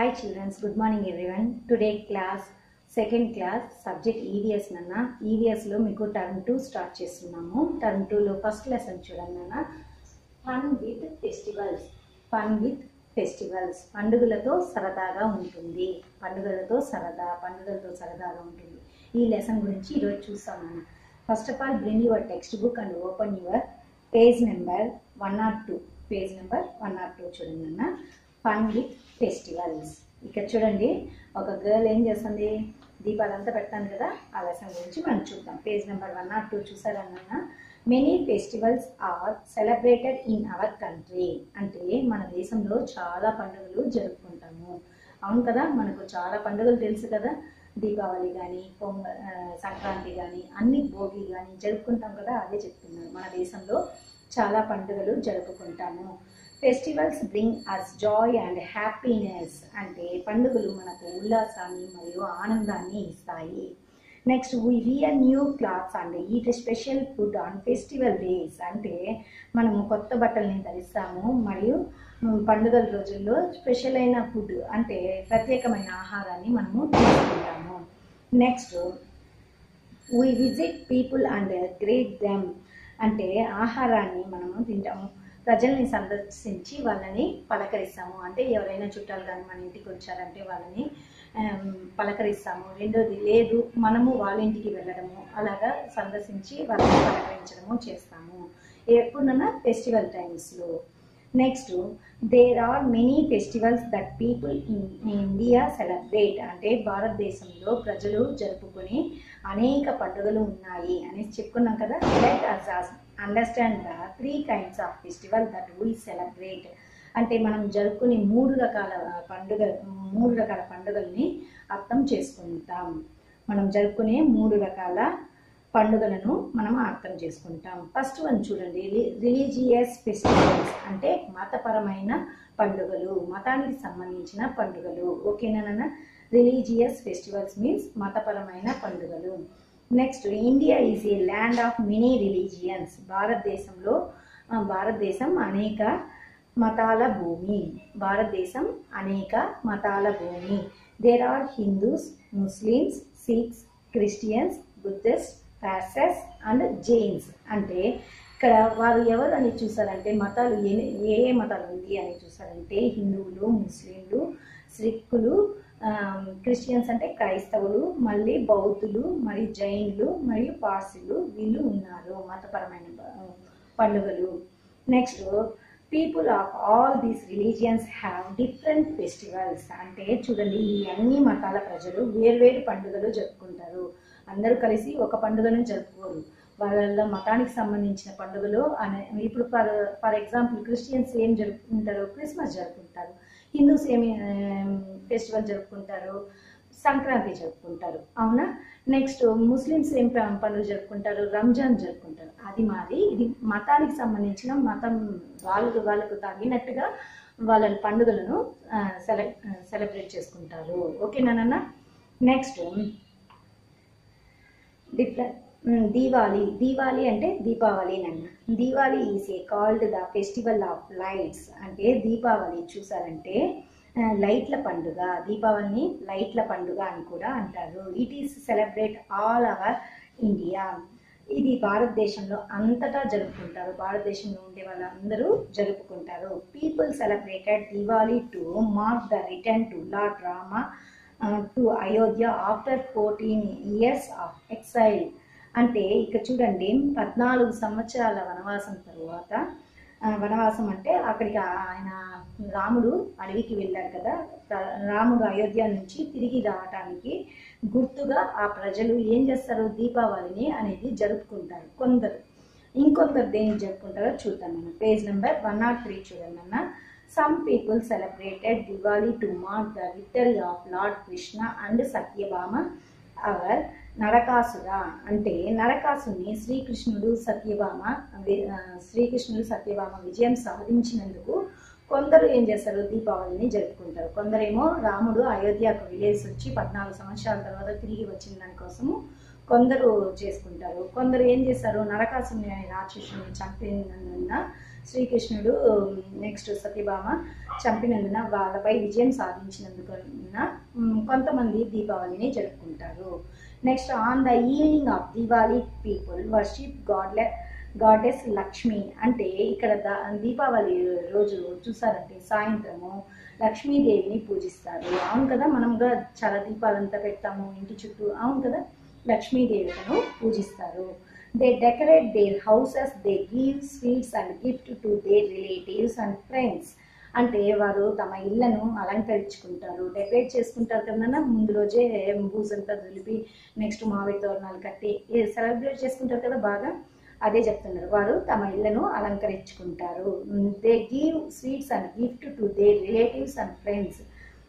Hi children, good morning everyone. Today class second class subject EVS నాన్న ఈవీఎస్లో మీకు term two start చేస్తున్నాము term టూలో ఫస్ట్ లెసన్ చూడండి నాన్న fun with festivals fun with festivals పండుగలతో సరదాగా ఉంటుంది పండుగలతో సరదా పండుగలతో సరదాగా ఉంటుంది ఈ లెసన్ గురించి ఈరోజు చూస్తాం నాన్న first of all bring your text book and open your page number one nought two page number one nought two చూడండి అన్న ఫన్ విత్ ఫెస్టివల్స్ ఇక్కడ చూడండి ఒక గర్ల్ ఏం చేస్తుంది దీపాలంతా పెడతాను కదా ఆ లెసన్ గురించి మనం చూద్దాం page number one nought two చూసారన్న many festivals are celebrated in our country అంటే మన దేశంలో చాలా పండుగలు జరుపుకుంటాము అవును కదా మనకు చాలా పండుగలు తెలుసు కదా దీపావళి కానీ పొంగ ఆ, సంక్రాంతి కానీ అన్ని భోగి కానీ జరుపుకుంటాం కదా అదే చెప్తున్నాను మన దేశంలో చాలా పండుగలు జరుపుకుంటాము festivals bring us joy and happiness అంటే పండుగలు మనకు ఉల్లాసాన్ని మరియు ఆనందాన్ని ఇస్తాయి next we wear new clothes and eat special food on festival days అంటే మనము కొత్త బట్టల్ని ధరిస్తాము మరియు మ్, పండుగల రోజుల్లో స్పెషల్ అయిన ఫుడ్ అంటే ప్రత్యేకమైన ఆహారాన్ని మనము తీసుకుంటాము next we visit people and greet them అంటే ఆహారాన్ని మనము తింటాము ప్రజల్ని సందర్శించి వాళ్ళని పలకరిస్తాము అంటే ఎవరైనా చుట్టాలు కానీ మన ఇంటికి వచ్చారంటే వాళ్ళని ఆమ్, పలకరిస్తాము రెండోది లేదు మనము వాళ్ళ ఇంటికి వెళ్ళడము అలాగా సందర్శించి వాళ్ళని పలకరించడము చేస్తాము ఎప్పుడన్నా ఫెస్టివల్ టైమ్స్లో next there are many festivals that people in India celebrate అంటే భారతదేశంలో ప్రజలు జరుపుకునే అనేక పండుగలు ఉన్నాయి అనేసి చెప్పుకున్నాం కదా let us understand the three kinds of festival that we celebrate అంటే మనం జరుపుకునే మూడు రకాల పండుగ మూడు రకాల పండుగల్ని అర్థం చేసుకుంటాం మనం జరుపుకునే మూడు రకాల పండుగలను మనం అర్థం చేసుకుంటాం ఫస్ట్ వన్ చూడండి రిలీజియస్ ఫెస్టివల్స్ అంటే మతపరమైన పండుగలు మతానికి సంబంధించిన పండుగలు ఓకేనా రిలీజియస్ ఫెస్టివల్స్ మీన్స్ మతపరమైన పండుగలు next India is a land of many religions భారతదేశంలో ఆ, భారతదేశం అనేక మతాల భూమి భారతదేశం అనేక మతాల భూమి there are Hindus Muslims Sikhs Christians Buddhist Parsis and Jains అంటే ఇక్కడ వారు ఎవరు అని చూసారంటే మతాలు ఏ ఏ ఏ మతాలు ఉంది అని చూసారంటే హిందువులు ముస్లింలు సిక్కులు ఆమ్, క్రిస్టియన్స్ అంటే క్రైస్తవులు మళ్ళీ బౌద్ధులు మరియు జైనులు మరియు పార్సీలు వీళ్ళు ఉన్నారు మతపరమైన ప- పండుగలు next people of all these religions have different festivals అంటే చూడండి ఈ అన్ని మతాల ప్రజలు వేర్వేరు పండుగలు జరుపుకుంటారు అందరూ కలిసి ఒక పండుగను జరుపుకోరు వాళ్ళ మతానికి సంబంధించిన పండుగలు అనే ఇప్పుడు ఫర్ ఫర్ ఎగ్జాంపుల్ క్రిస్టియన్స్ ఏం జరుపుకుంటారు క్రిస్మస్ జరుపుకుంటారు హిందూస్ ఏమి ఫెస్టివల్ జరుపుకుంటారు సంక్రాంతి జరుపుకుంటారు అవునా నెక్స్ట్ ముస్లిమ్స్ ఏం ప- పండుగ జరుపుకుంటారు రంజాన్ జరుపుకుంటారు అది మాది ఇది మతానికి సంబంధించిన మతం వాళ్ళకు వాళ్ళకు తగినట్టుగా వాళ్ళ పండుగలను సెల సెలబ్రేట్ చేసుకుంటారు ఓకేనా నెక్స్ట్ డిఫరెంట్ దీవాలి దీవాలి అంటే దీపావళి నన్న Diwali is a called the festival of lights అంటే దీపావళి చూసారంటే ఆ, లైట్ల పండుగ దీపావళిని లైట్ల పండుగ అని కూడా అంటారు it is celebrate all our India ఇది భారతదేశంలో అంతటా జరుపుకుంటారు భారతదేశంలో ఉండే వాళ్ళందరూ జరుపుకుంటారు people celebrated Diwali to mark the return to lord Rama to Ayodhya after fourteen years of exile అంటే ఇక్కడ చూడండి పద్నాలుగు సంవత్సరాల వనవాసం తరువాత ఆ, వనవాసం అంటే అక్కడికి ఆయన రాముడు అడవికి వెళ్ళారు కదా రా- రాముడు అయోధ్య నుంచి తిరిగి రావటానికి గుర్తుగా ఆ ప్రజలు ఏం చేస్తారు దీపావళిని అనేది జరుపుకుంటారు కొందరు ఇంకొందరు దేన్ని జరుపుకుంటారో చూద్దాం మనం page number one nought three చూడండి అన్న some people celebrated Diwali to mark the victory of lord Krishna and Satyabhama over Narakasura అంటే నరకాసుని శ్రీకృష్ణుడు సత్యభామ వి- ఆ, శ్రీకృష్ణుడు సత్యభామ విజయం సాధించినందుకు కొందరు ఏం చేస్తారు దీపావళిని జరుపుకుంటారు కొందరేమో రాముడు అయోధ్యకు వెళ్ళేసి వచ్చి పద్నాలుగు సంవత్సరాల తర్వాత తిరిగి వచ్చిన దానికోసము కొందరు చేసుకుంటారు కొందరు ఏం చేస్తారు నరకాసుని అనే రాక్షసుని చంపినందున శ్రీకృష్ణుడు నెక్స్ట్ సత్యభామ చంపినందున వాళ్ళపై విజయం సాధించినందుకున్న మ్, కొంతమంది దీపావళిని జరుపుకుంటారు next on the evening of Diwali people worship గాడ్లె గాడెస్ లక్ష్మి అంటే ఇక్కడ ద- దీపావళి రోజు చూసారంటే సాయంత్రము లక్ష్మీదేవిని పూజిస్తారు అవును కదా మనం కూడా చాలా దీపాలంతా పెడతాము ఇంటి చుట్టూ అవును కదా లక్ష్మీదేవిను పూజిస్తారు they decorate their houses they give sweets and gift to their relatives and friends అంటే వారు తమ ఇళ్లను అలంకరించుకుంటారు డెకరేట్ చేసుకుంటారు కదన్నా ముందు రోజే బూజంతా దులిపి నెక్స్ట్ మామిడి తోరణాలు కట్టి సెలబ్రేట్ చేసుకుంటారు కదా బాగా అదే చెప్తున్నారు వారు తమ ఇళ్లను అలంకరించుకుంటారు they give sweets and gift to their relatives and friends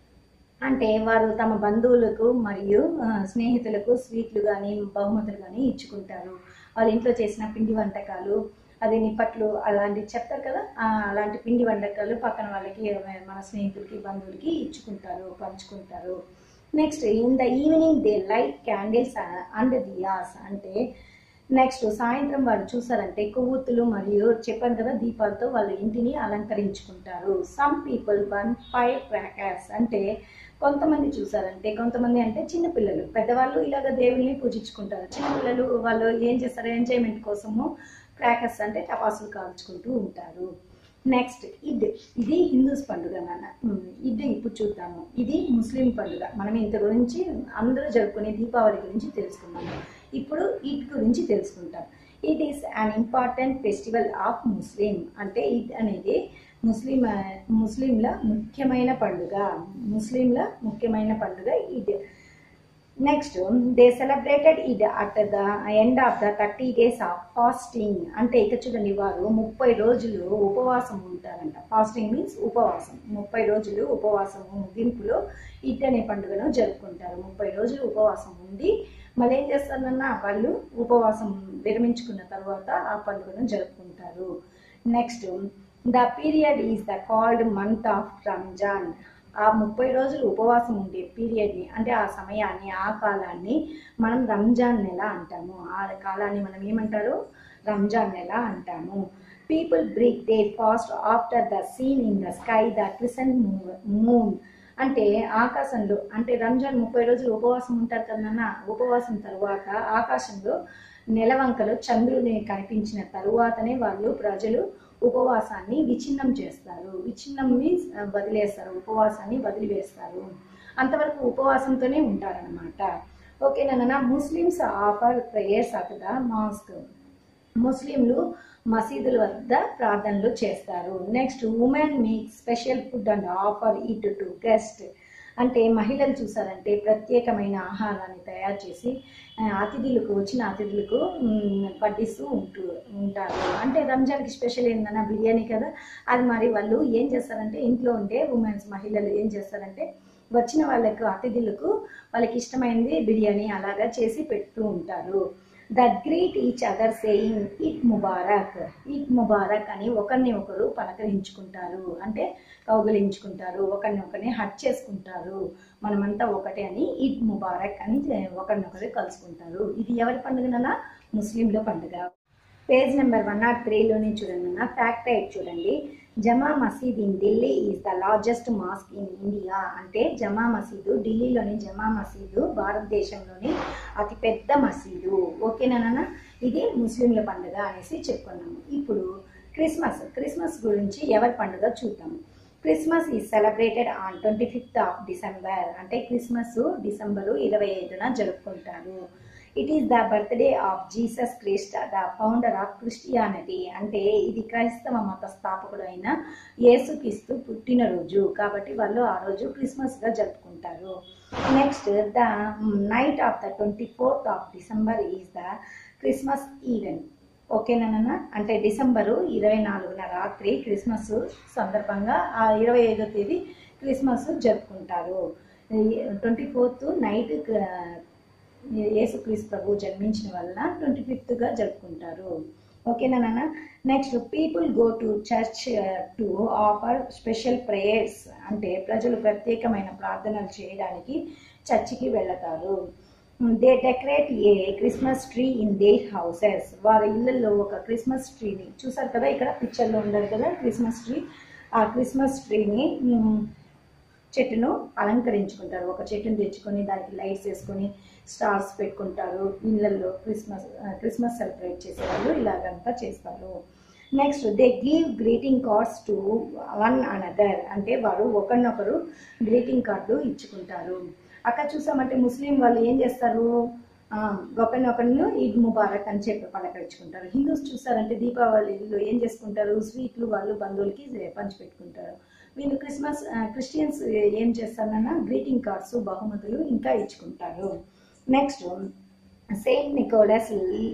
అంటే వారు తమ బంధువులకు మరియు ఆ, స్నేహితులకు స్వీట్లు కానీ బహుమతులు కానీ ఇచ్చుకుంటారు వాళ్ళ ఇంట్లో చేసిన పిండి వంటకాలు అదే నిప్పట్లు అలాంటివి చెప్తారు కదా ఆ, అలాంటి పిండి వంటకాలు పక్కన వాళ్ళకి మన స్నేహితులకి బంధువులకి ఇచ్చుకుంటారు పంచుకుంటారు next in the evening they light candles and diyas అంటే నెక్స్ట్ సాయంత్రం వారు చూసారంటే కొవ్వొత్తులు మరియు చెప్పాను కదా దీపాలతో వాళ్ళ ఇంటిని అలంకరించుకుంటారు some people burn fire crackers అంటే కొంతమంది చూసారంటే కొంతమంది అంటే చిన్నపిల్లలు పెద్దవాళ్ళు ఇలాగ దేవుల్ని పూజించుకుంటారు చిన్నపిల్లలు వాళ్ళు ఏం చేస్తారు ఎంజాయ్మెంట్ కోసము క్రాకర్స్ అంటే టపాసులు కాల్చుకుంటూ ఉంటారు నెక్స్ట్ ఇద్ ఇది హిందూస్ పండుగ నాన్న ఉమ్, ఇద్ ఇప్పుడు చూద్దాము ఇది ముస్లిం పండుగ మనం ఇంత గురించి అందరూ జరుపుకునే దీపావళి గురించి తెలుసుకున్నాము ఇప్పుడు ఈద్ గురించి తెలుసుకుంటాం it is an important festival of Muslim అంటే ఈద్ అనేది ముస్లిం ముస్లింల ముఖ్యమైన పండుగ ముస్లింల ముఖ్యమైన పండుగ Eid next they celebrated it at the end of the thirty days of fasting అంటే ఇక చూడండి వారు ముప్పై రోజులు ఉపవాసం ఉంటారంట ఫాస్టింగ్ మీన్స్ ఉపవాసం ముప్పై రోజులు ఉపవాసం ముగింపులో ఇట్ అనే పండుగను జరుపుకుంటారు ముప్పై రోజులు ఉపవాసం ఉండి మళ్ళీ ఏం చేస్తారన్న వాళ్ళు ఉపవాసం విరమించుకున్న తర్వాత ఆ పండుగను జరుపుకుంటారు next the period is the called month of Ramzan ఆ ముప్పై రోజులు ఉపవాసం ఉండే పీరియడ్ని అంటే ఆ సమయాన్ని ఆ కాలాన్ని మనం రంజాన్ నెల అంటాము ఆ కాలాన్ని మనం ఏమంటారు రంజాన్ నెల అంటాము people break they fast after the seen in the sky the crescent moon అంటే ఆకాశంలో అంటే రంజాన్ ముప్పై రోజులు ఉపవాసం ఉంటారు కదన్నా ఉపవాసం తర్వాత ఆకాశంలో నెలవంకలు చంద్రుని కనిపించిన తరువాతనే వాళ్ళు ప్రజలు ఉపవాసాన్ని విచ్ఛిన్నం చేస్తారు విచ్ఛిన్నం మీన్స్ వదిలేస్తారు ఉపవాసాన్ని వదిలివేస్తారు అంతవరకు ఉపవాసంతోనే ఉంటారనమాట ఓకేనా Muslims offer prayers at the mosque ముస్లింలు మసీదుల వద్ద ప్రార్థనలు చేస్తారు next women make special food and offer it to guest అంటే మహిళలు చూసారంటే ప్రత్యేకమైన ఆహారాన్ని తయారు చేసి ఆ, అతిథులకు వచ్చిన అతిథులకు మ్, వడ్డిస్తూ ఉంటూ ఉంటారు అంటే రంజాన్కి స్పెషల్ ఏందన్నా బిర్యానీ కదా అది మరి వాళ్ళు ఏం చేస్తారంటే ఇంట్లో ఉండే ఉమెన్స్ మహిళలు ఏం చేస్తారంటే వచ్చిన వాళ్ళకు అతిథులకు వాళ్ళకి ఇష్టమైనది బిర్యానీ అలాగా చేసి పెడుతూ ఉంటారు that greet each other saying Eid ముబారక్ ఇట్ ముబారక్ అని ఒకరిని ఒకరు పలకరించుకుంటారు అంటే కౌగిలించుకుంటారు ఒకరిని ఒకరిని హట్ చేసుకుంటారు మనమంతా ఒకటే అని ఇట్ ముబారక్ అని ఒకరినొకరు కలుసుకుంటారు ఇది ఎవరి పండుగనన్నా ముస్లింల పండుగ పేజ్ నెంబర్ వన్ నాట్ త్రీలోనే చూడండి అన్న ఫ్యాక్ట్ రైట్ చూడండి Jama Masjid in Delhi is the largest mosque in India అంటే జమా మసీదు ఢిల్లీలోని జమా మసీదు భారతదేశంలోని అతిపెద్ద మసీదు ఓకేనా ఇది ముస్లింల పండుగ అనేసి చెప్పుకున్నాము ఇప్పుడు క్రిస్మస్ క్రిస్మస్ గురించి ఎవరి పండుగ చూద్దాము Christmas is celebrated on twenty fifth of December అంటే క్రిస్మస్ డిసెంబరు ఇరవై ఐదున జరుపుకుంటారు it is the birthday of Jesus Christ the founder of Christianity అంటే ఇది క్రైస్తవ మత స్థాపకుడు అయిన యేసుక్రీస్తు పుట్టినరోజు కాబట్టి వాళ్ళు ఆ రోజు క్రిస్మస్గా జరుపుకుంటారు next the night of the twenty fourth of December is the Christmas event ఓకేనా అంటే డిసెంబరు ఇరవై నాలుగున రాత్రి క్రిస్మస్ సందర్భంగా ఆ ఇరవై ఐదో తేదీ క్రిస్మస్ జరుపుకుంటారు ట్వంటీ ఫోర్త్ నైట్ యేసుక్రీస్తు ప్రభు జన్మించిన వలన ట్వంటీ ఫిఫ్త్గా జరుపుకుంటారు ఓకేనా నాన్న next people go to church to offer special prayers అంటే ప్రజలు ప్రత్యేకమైన ప్రార్థనలు చేయడానికి చర్చికి వెళతారు they decorate a Christmas tree in their houses వారి ఇళ్ళల్లో ఒక క్రిస్మస్ ట్రీని చూసారు కదా ఇక్కడ పిక్చర్లో ఉండదు కదా క్రిస్మస్ ట్రీ ఆ క్రిస్మస్ ట్రీని మ్, చెట్టును అలంకరించుకుంటారు ఒక చెట్టును తెచ్చుకొని దానికి లైట్స్ వేసుకొని స్టార్స్ పెట్టుకుంటారు ఇళ్ళల్లో క్రిస్మస్ ఆ, క్రిస్మస్ సెలబ్రేట్ చేసేవాళ్ళు ఇలాగంతా చేస్తారు next they give greeting cards to one another అంటే వారు ఒకరినొకరు గ్రీటింగ్ కార్డు ఇచ్చుకుంటారు అక్కడ చూసామంటే ముస్లిం వాళ్ళు ఏం చేస్తారు ఆ, ఒకరినొకరిని ఈద్ ముబారక్ అని చెప్పి పలకరించుకుంటారు హిందూస్ చూసారంటే దీపావళిలో ఏం చేసుకుంటారు స్వీట్లు వాళ్ళు బంధువులకి పంచిపెట్టుకుంటారు వీళ్ళు క్రిస్మస్ ఆ, క్రిస్టియన్స్ ఏం చేస్తారన్నా గ్రీటింగ్ కార్డ్స్ బహుమతులు ఇంకా ఇచ్చుకుంటారు next Saint Nicholas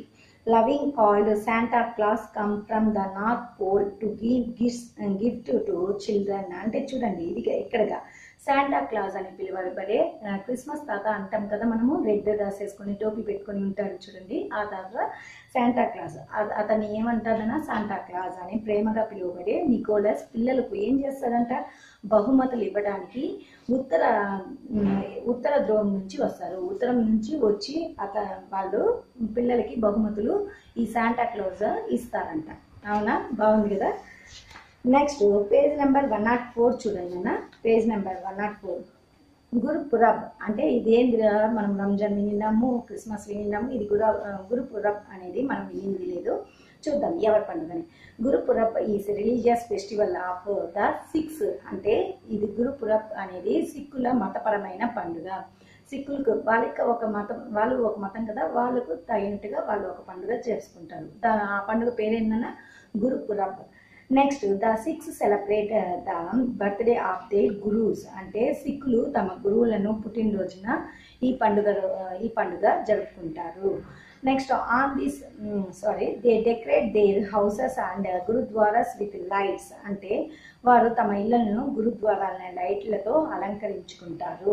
loving called Santa Claus come from the North Pole to give gifts gift to children అంటే చూడండి ఇది ఇక్కడగా శాంటా క్లాస్ అని పిలువబడే ఆ, క్రిస్మస్ తాత అంటాం కదా మనము రెడ్ డ్రెస్ వేసుకొని టోపీ పెట్టుకొని ఉంటాడు చూడండి ఆ తాత శాంటా క్లాస్ అత- అతన్ని ఏమంటారన్నా శాంటా క్లాస్ అని ప్రేమగా పిలువబడే నికోలస్ పిల్లలకు ఏం చేస్తాడంట బహుమతులు ఇవ్వడానికి ఉత్తర ఉమ్, ఉత్తర ధ్రువం నుంచి వస్తారు ఉత్తరం నుంచి వచ్చి అత వాళ్ళు పిల్లలకి బహుమతులు ఈ శాంటా క్లాజ్ ఇస్తారంట అవునా బాగుంది కదా next page number one nought four చూడండి అన్న page number one nought four Guru Purab అంటే ఇది ఏందిరా మనం రంజాన్ వినిన్నాము క్రిస్మస్ వినిన్నాము ఇది గుర గురు పురబ్ అనేది మనం వినింది లేదు చూద్దాం ఎవరి పండుగని Guru Purab is religious festival of the Sikhs అంటే ఇది గురు పురబ్ అనేది సిక్కుల మతపరమైన పండుగ సిక్కులకు వాళ్ళకి ఒక మతం వాళ్ళు ఒక మతం కదా వాళ్ళకు తగినట్టుగా వాళ్ళు ఒక పండుగ చేసుకుంటారు దా- ఆ పండుగ పేరేందన్నా Guru Purab next the Sikhs celebrate the birthday of the Gurus అంటే సిక్కులు తమ గురువులను పుట్టినరోజున ఈ పండుగ ఈ పండుగ జరుపుకుంటారు next on this sorry they decorate their houses and gurdwaras with lights అంటే వారు తమ ఇళ్లను గురుద్వారాల లైట్లతో అలంకరించుకుంటారు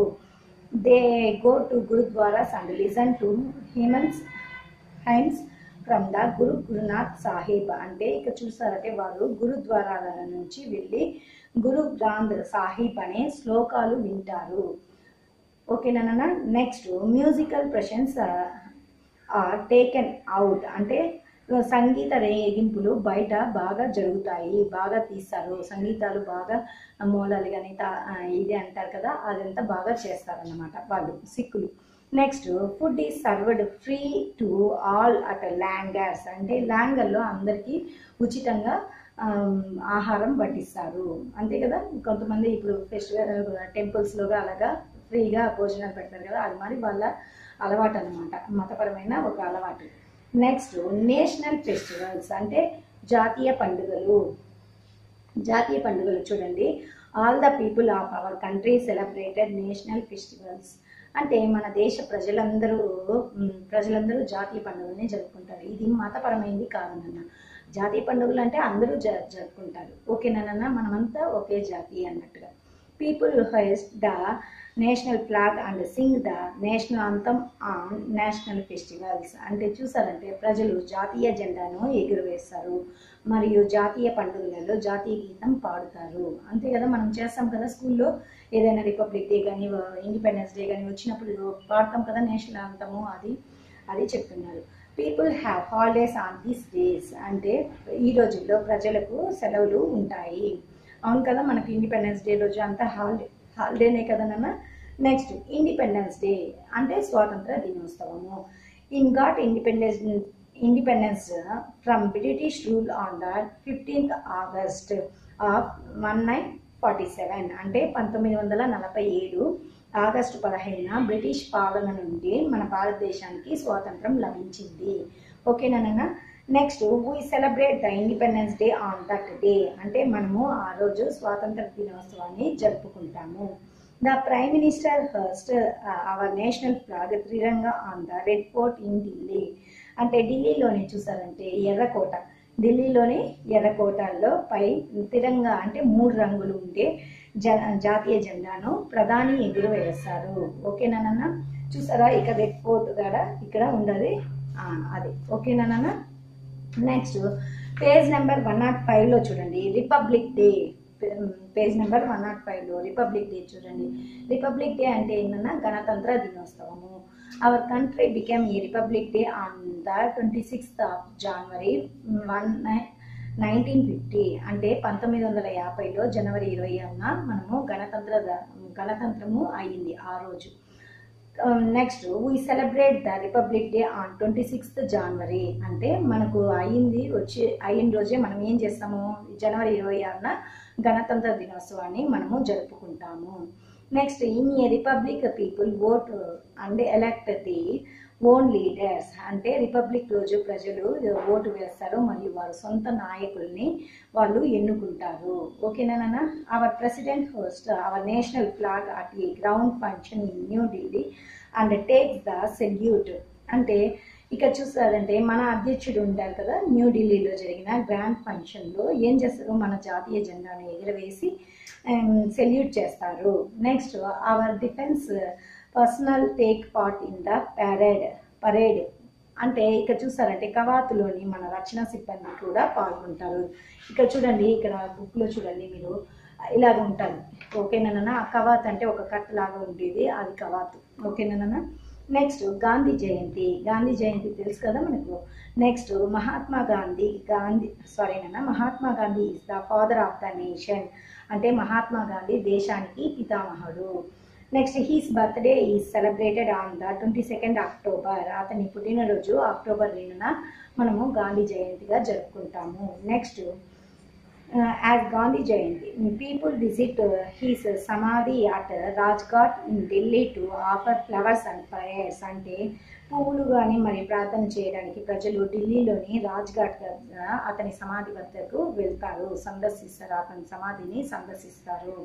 they go to gurdwaras and listen to humans hymns from the Guru Granth Sahib అంటే ఇక చూసారంటే వారు గురుద్వారాల నుంచి వెళ్ళి గురు గ్రంథ్ సాహిబ్ అనే శ్లోకాలు వింటారు ఓకేనా next musical processions are taken out అంటే సంగీత రేగింపులు బయట బాగా జరుగుతాయి బాగా తీస్తారు సంగీతాలు బాగా మూలాలు కానీ ఇది అంటారు కదా అదంతా బాగా చేస్తారన్నమాట వాళ్ళు సిక్కులు next food is served free to all at langars అంటే ల్యాంగర్లో అందరికీ ఉచితంగా ఆమ్, ఆహారం వడ్డిస్తారు అంతే కదా కొంతమంది ఇప్పుడు ఫెస్టివల్ టెంపుల్స్లోగా అలాగా ఫ్రీగా భోజనాలు పెడతారు కదా అది మరి వాళ్ళ అలవాటు అనమాట మతపరమైన ఒక అలవాటు నెక్స్ట్ నేషనల్ ఫెస్టివల్స్ అంటే జాతీయ పండుగలు జాతీయ పండుగలు చూడండి all the people of our country celebrated national festivals అంటే మన దేశ ప్రజలందరూ మ్, ప్రజలందరూ జాతీయ పండుగల్ని జరుపుకుంటారు ఇది మతపరమైనది కాదన్న జాతీయ పండుగలు అంటే అందరూ జ జరుపుకుంటారు ఓకేనా మనమంతా ఒకే జాతి అన్నట్టుగా people hoist the national flag and sing the national anthem on national festivals అంటే చూసారంటే ప్రజలు జాతీయ జెండాను ఎగురవేస్తారు మరియు జాతీయ పండుగలలో జాతీయ గీతం పాడుతారు అంతే కదా మనం చేస్తాం కదా స్కూల్లో ఏదైనా రిపబ్లిక్ డే కానీ ఇండిపెండెన్స్ డే కానీ వచ్చినప్పుడు పాడతాం కదా నేషనల్ అంతము అది అది చెప్తున్నారు people have holidays on these days అంటే ఈ రోజుల్లో ప్రజలకు సెలవులు ఉంటాయి అవును కదా మనకి ఇండిపెండెన్స్ డే రోజు అంతా హాలిడే హాలిడేనే కదా నాన్న నెక్స్ట్ ఇండిపెండెన్స్ డే అంటే స్వాతంత్ర దినోత్సవము in got independence independence from British rule on the fifteenth August of one nine forty seven అంటే పంతొమ్మిది వందల నలభై ఏడు ఆగస్టు పదహైదున బ్రిటిష్ పాలన నుండి మన భారతదేశానికి స్వాతంత్రం లభించింది ఓకేనా next we celebrate the independence day on that day అంటే మనము ఆ రోజు స్వాతంత్ర దినోత్సవాన్ని జరుపుకుంటాము the prime minister first our national flag Tiranga on the red fort in Delhi అంటే ఢిల్లీలోనే చూసారంటే ఎర్రకోట ఢిల్లీలోని ఎర్రకోటల్లో పై తిరంగా అంటే మూడు రంగులు ఉండే జ జాతీయ జెండాను ప్రధాని ఎగురు వేస్తారు ఓకేనా చూసారా ఇక రెడ్ ఫోర్ట్ కాడ ఇక్కడ ఉండదు ఆ, అది ఓకేనా next page number one nought ఫైవ్లో చూడండి republic day page number one nought ఫైవ్లో రిపబ్లిక్ డే చూడండి రిపబ్లిక్ డే అంటే ఏంటన్నా గణతంత్ర దినోత్సవము our country became a republic day on the twenty sixth of January one nineteen fifty అంటే పంతొమ్మిది వందల యాభైలో జనవరి ఇరవై ఆరున మనము గణతంత్ర ద- గణతంత్రము అయ్యింది ఆ రోజు next we celebrate the republic day on twenty sixth January అంటే మనకు అయింది వచ్చి అయిన రోజే మనం ఏం చేస్తాము జనవరి ఇరవై ఆరున గణతంత్ర దినోత్సవాన్ని మనము జరుపుకుంటాము next in a republic people vote and elect the own leaders అంటే రిపబ్లిక్ రోజు ప్రజలు ఓటు వేస్తారు మరియు వారు సొంత నాయకుల్ని వాళ్ళు ఎన్నుకుంటారు ఓకేనా our president host our national flag at ఈ ground function in New Delhi and takes the salute అంటే ఇక్కడ చూస్తారంటే మన అధ్యక్షుడు ఉంటారు కదా న్యూ ఢిల్లీలో జరిగిన గ్రాండ్ ఫంక్షన్లో ఏం చేస్తారు మన జాతీయ జెండాను ఎగురవేసి సెల్యూట్ చేస్తారు next our defence personnel take part in the parade parade అంటే ఇక్కడ చూస్తారంటే కవాతులోని మన రక్షణ సిబ్బంది కూడా పాల్గొంటారు ఇక్కడ చూడండి ఇక్కడ బుక్లో చూడండి మీరు ఇలాగ ఉంటుంది ఓకేనా ఆ కవాత్ అంటే ఒక కట్ లాగా ఉండేది అది కవాతు ఓకేనా నెక్స్ట్ గాంధీ జయంతి గాంధీ జయంతి తెలుసు కదా మనకు నెక్స్ట్ మహాత్మా గాంధీ గాంధీ సారీ నాన్న Mahatma Gandhi is the father of the nation అంటే మహాత్మా గాంధీ దేశానికి పితామహుడు next his birthday is celebrated on the twenty second October అతని పుట్టినరోజు అక్టోబర్ రెండున మనము గాంధీ జయంతిగా జరుపుకుంటాము next as Gandhi Jayanti people visit his samadhi at Rajghat in Delhi to offer flowers and prayers అంటే పువ్వులు కానీ మరి ప్రార్థన చేయడానికి ప్రజలు ఢిల్లీలోని రాజ్ఘాట్ దగ్గర అతని సమాధి వద్దకు వెళ్తారు సందర్శిస్తారు అతని సమాధిని సందర్శిస్తారు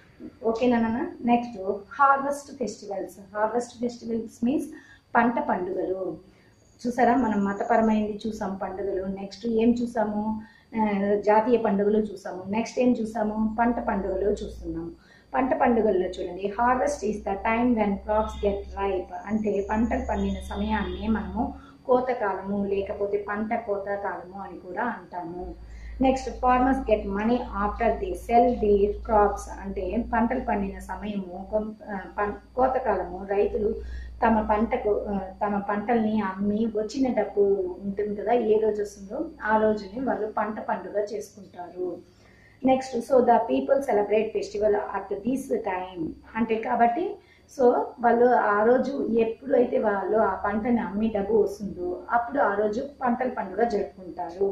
ఓకేనా next harvest festivals harvest festivals means పంట పండుగలు చూసారా మనం మతపరమైనది చూసాం పండుగలు నెక్స్ట్ ఏం చూసాము ఆ, జాతీయ పండుగలు చూసాము నెక్స్ట్ ఏం చూసాము పంట పండుగలు చూస్తున్నాము పంట పండుగల్లో చూడండి harvest is the time when crops get ripe అంటే పంటలు పండిన సమయాన్ని మనము కోతకాలము లేకపోతే పంట కోత కాలము అని కూడా అంటాము next farmers get money after the sell the crops అంటే పంటలు పండిన సమయము కొం- ఆ, పం- కోతకాలము రైతులు తమ పంటకు ఆ, తమ పంటల్ని అమ్మి వచ్చిన డబ్బు ఉంటుంది కదా ఏ రోజు వస్తుందో ఆ రోజుని వాళ్ళు పంట పండుగ చేసుకుంటారు next so the people celebrate festival at this time అంటే కాబట్టి సో వాళ్ళు ఆ రోజు ఎప్పుడు అయితే వాళ్ళు ఆ పంటని అమ్మి డబ్బు వస్తుందో అప్పుడు ఆ రోజు పంటల పండుగ జరుపుకుంటారు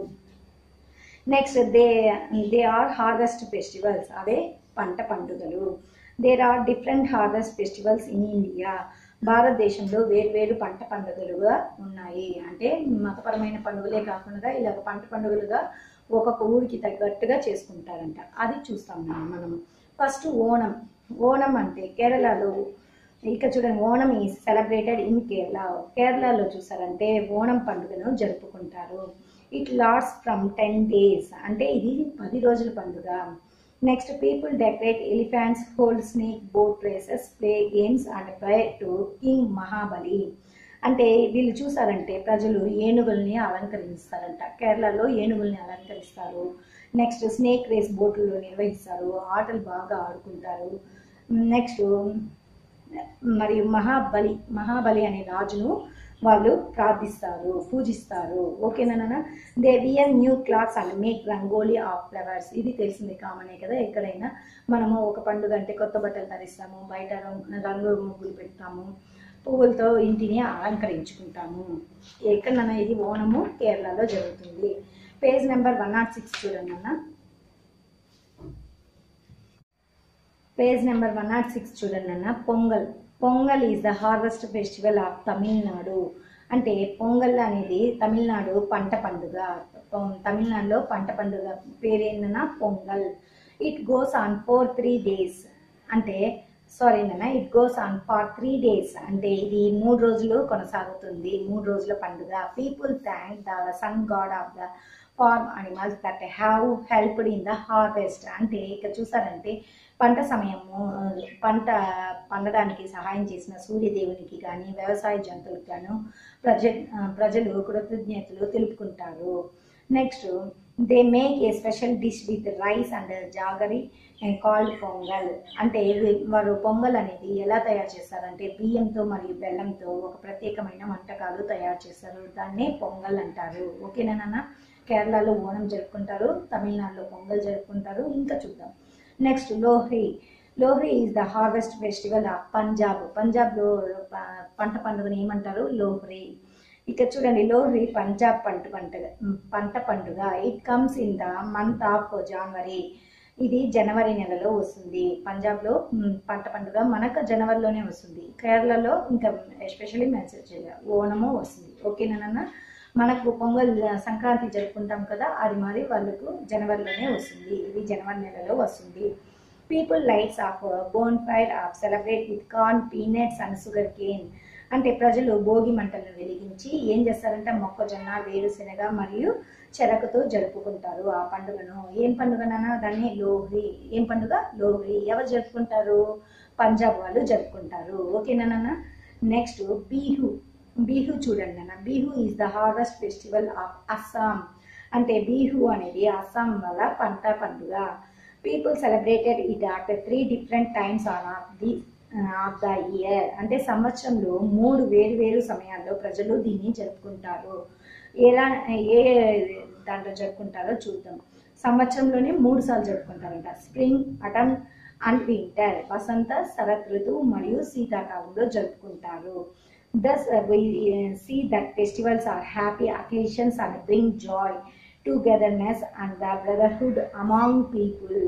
next they they are harvest festivals అవే పంట పండుగలు there are different harvest festivals in India భారతదేశంలో వేరువేరు పంట పండుగలుగా ఉన్నాయి అంటే మతపరమైన పండుగలే కాకుండా ఇలాగ పంట పండుగలుగా ఒక్కొక్క ఊరికి తగ్గట్టుగా చేసుకుంటారంట అది చూస్తాం మనం మనము ఫస్ట్ ఓణం ఓణం అంటే కేరళలో ఇక చూడండి Onam is celebrated in Kerala కేరళలో చూసారంటే ఓణం పండుగను జరుపుకుంటారు it last from ten days అంటే ఇది పది రోజుల పండుగ next people decorate elephants hold snake boat races play games and pray to king Mahabali అంటే వీళ్ళు చూసారంటే ప్రజలు ఏనుగుల్ని అలంకరిస్తారంట కేరళలో ఏనుగుల్ని అలంకరిస్తారు నెక్స్ట్ స్నేక్ రేస్ బోటుల్లో నిర్వహిస్తారు ఆటలు బాగా ఆడుకుంటారు నెక్స్ట్ మరియు మహాబలి మహాబలి అనే రాజును వాళ్ళు ప్రార్థిస్తారు పూజిస్తారు ఓకేనా they wear new clothes and make rangoli of flowers ఇది తెలిసింది కామనే కదా ఎక్కడైనా మనము ఒక పండుగ అంటే కొత్త బట్టలు ధరిస్తాము బయట రంగు రంగు ముగ్గులు పెడతాము పువ్వులతో ఇంటిని అలంకరించుకుంటాము ఎక్కడన్నా ఇది ఓణము కేరళలో జరుగుతుంది page number one nought six చూడండి అన్న page number one nought six చూడండి అన్న Pongal Pongal is the harvest festival of Tamil Nadu అంటే పొంగల్ అనేది తమిళనాడు పంట పండుగ పొం- తమిళనాడులో పంట పండుగ పేరేందన్నా Pongal it goes on four three days అంటే సారీ నాన్న it goes on for three days అంటే ఇది మూడు రోజులు కొనసాగుతుంది మూడు రోజుల పండుగ people thank the sun god of the farm animals that have helped in the harvest అంటే ఇక్కడ చూసారంటే పంట సమయము ఆ, పంట పండడానికి సహాయం చేసిన సూర్యదేవునికి కానీ వ్యవసాయ జంతువులకు గాను ప్రజ ఆ, ప్రజలు కృతజ్ఞతలు తెలుపుకుంటారు next they make a special dish with rice and jaggery called Pongal అంటే ఇది వారు పొంగల్ అనేది ఎలా తయారు చేస్తారంటే బియ్యంతో మరియు బెల్లంతో ఒక ప్రత్యేకమైన వంటకాలు తయారు చేస్తారు దాన్నే పొంగల్ అంటారు ఓకేనా నాన్న కేరళలో ఓణం జరుపుకుంటారు తమిళనాడులో పొంగల్ జరుపుకుంటారు ఇంకా చూద్దాం next Lohri Lohri is the harvest festival of Punjab పంజాబ్లో ప- పంట పండుగను ఏమంటారు లోహ్రీ ఇక చూడండి లోహ్రీ పంజాబ్ పంట పండుగ పంట పండుగ it comes in the month of January ఇది జనవరి నెలలో వస్తుంది పంజాబ్లో మ్, పంట పండుగ మనకు జనవరిలోనే వస్తుంది కేరళలో ఇంకా ఎస్పెషల్లీ మెన్షన్ చేయాలి ఓణము వస్తుంది ఓకేనా నాన్న మనకు పొంగల్ సంక్రాంతి జరుపుకుంటాం కదా అది మరి వాళ్ళకు జనవరిలోనే వస్తుంది ఇది జనవరి నెలలో వస్తుంది people lights of bonfire of celebrate with corn peanuts and sugar cane అంటే ప్రజలు భోగి మంటలను వెలిగించి ఏం చేస్తారంటే మొక్కజొన్న వేరుశెనగ మరియు చెరకుతో జరుపుకుంటారు ఆ పండుగను ఏం పండుగనన్నా దాన్ని లోహ్రీ ఏం పండుగ లోహ్రీ ఎవరు జరుపుకుంటారు పంజాబ్ వాళ్ళు జరుపుకుంటారు ఓకేనా నాన్న నెక్స్ట్ బీహు బీహు చూడండి నాన్న Bihu is the harvest festival of Assam అంటే బీహు అనేది అస్సాం వల్ల పంట పండుగ people celebrated it at three different times on of the of the year అంటే సంవత్సరంలో మూడు వేరు వేరు సమయాల్లో ప్రజలు దీన్ని జరుపుకుంటారు ఎలా ఏ దాంట్లో జరుపుకుంటారో చూద్దాం సంవత్సరంలోనే మూడు సార్లు జరుపుకుంటారంట స్ప్రింగ్ అటమ్ అండ్ వింటర్ వసంత శరత్ ఋతువు మరియు శీతాకాలంలో జరుపుకుంటారు thus see that festivals are happy occasions and bring joy togetherness and the brotherhood among people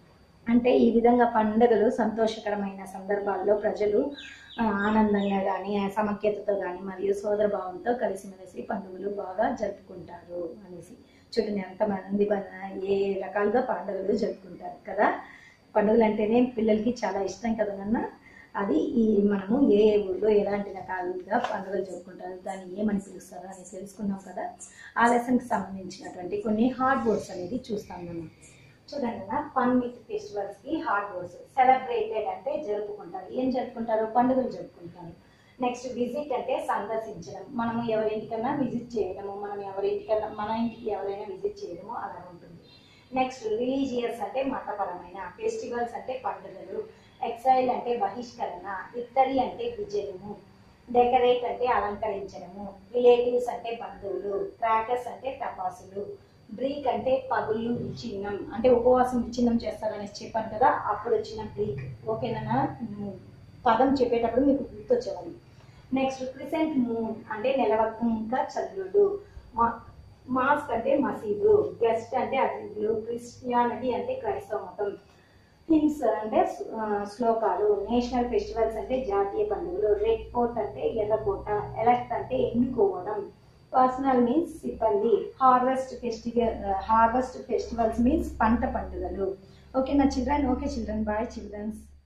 అంటే ఈ విధంగా పండుగలు సంతోషకరమైన సందర్భాల్లో ప్రజలు ఆ, ఆనందంగా కానీ సమైక్యతతో కానీ మరియు సోదరభావంతో కలిసిమెలిసి పండుగలు బాగా జరుపుకుంటారు అనేసి చూడండి ఎంతమంది ప- ఏ రకాలుగా పండుగలు జరుపుకుంటారు కదా పండుగలు అంటేనే పిల్లలకి చాలా ఇష్టం కదా నాన్న అది ఈ మనము ఏ ఏ ఊళ్ళో ఎలాంటి రకాలుగా పండుగలు జరుపుకుంటారు దాన్ని ఏమని పిలుస్తారో అని తెలుసుకున్నాం కదా ఆ లెసన్కి సంబంధించినటువంటి కొన్ని హార్డ్ వర్డ్స్ అనేది చూస్తాం మనం చూడండి అన్న fun with festivals key hard words celebrated అంటే జరుపుకుంటారు ఏం జరుపుకుంటారు పండుగలు జరుపుకుంటారు నెక్స్ట్ విజిట్ అంటే సందర్శించడం మనము ఎవరింటికన్నా విజిట్ చేయడము మనం ఎవరింటికన్నా మన ఇంటికి ఎవరైనా విజిట్ చేయడము అలా ఉంటుంది నెక్స్ట్ రిలీజియస్ అంటే మతపరమైన ఫెస్టివల్స్ అంటే పండుగలు ఎక్సైల్ అంటే బహిష్కరణ విక్టరీ అంటే విజయము డెకరేట్ అంటే అలంకరించడము రిలేటివ్స్ అంటే బంధువులు క్రాకర్స్ అంటే టపాసులు బ్రీక్ అంటే పగుళ్ళు విచ్ఛిన్నం అంటే ఉపవాసం విచ్ఛిన్నం చేస్తారని చెప్పాను కదా అప్పుడు వచ్చిన బ్రీక్ ఓకేనా ఉమ్, పదం చెప్పేటప్పుడు మీకు గుర్తొచ్చేవాళ్ళు నెక్స్ట్ క్రిసెంట్ మూన్ అంటే నెలవంక చంద్రుడు మా- మాస్క్ అంటే మసీదు గెస్ట్ అంటే అతిథులు క్రిస్టియానిటీ అంటే క్రైస్తవ మతం హిమ్స్ అంటే ఆ, శ్లోకాలు నేషనల్ ఫెస్టివల్స్ అంటే జాతీయ పండుగలు రెడ్ కోట్ అంటే ఎర్రకోట ఎలక్ట్ అంటే ఎన్నుకోవడం పర్సనల్ మీన్స్ సిబ్బంది harvest festival harvest festivals means పంట పండుగలు ఓకే నా children okay children bye children's